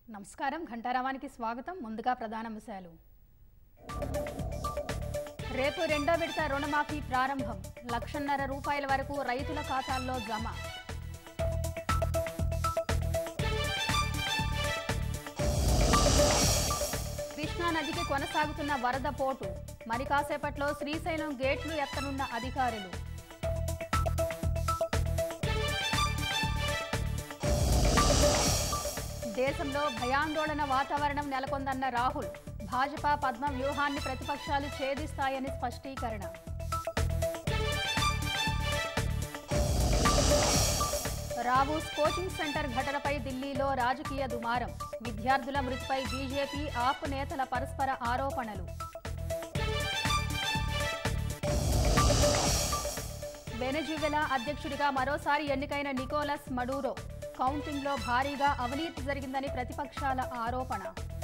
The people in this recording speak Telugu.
నమస్కారం ఘంటారావానికి స్వాగతం ముందుగా ప్రధానాంశాలు రేపు రెండో విడత రుణమాఫీ ప్రారంభం లక్షన్నర రూపాయల వరకు రైతుల ఖాతాల్లో జమ కృష్ణా నదికి కొనసాగుతున్న వరద పోటు మరి కాసేపట్లో శ్రీశైలం గేట్లు ఎత్తనున్న అధికారులు దేశంలో భయాందోళన వాతావరణం నెలకొందన్న రాహుల్ భాజపా పద్మ వ్యూహాన్ని ప్రతిపక్షాలు ఛేదిస్తాయని స్పష్టీకరణ రావూస్ కోచింగ్ సెంటర్ ఘటనపై ఢిల్లీలో రాజకీయ దుమారం విద్యార్థుల మృతిపై బీజేపీ ఆప్ నేతల పరస్పర ఆరోపణలు వెనజువెలా అధ్యక్షుడిగా మరోసారి ఎన్నికైన నికోలస్ మడూరో కౌంటింగ్లో భారీగా అవినీతి జరిగిందని ప్రతిపక్షాల ఆరోపణ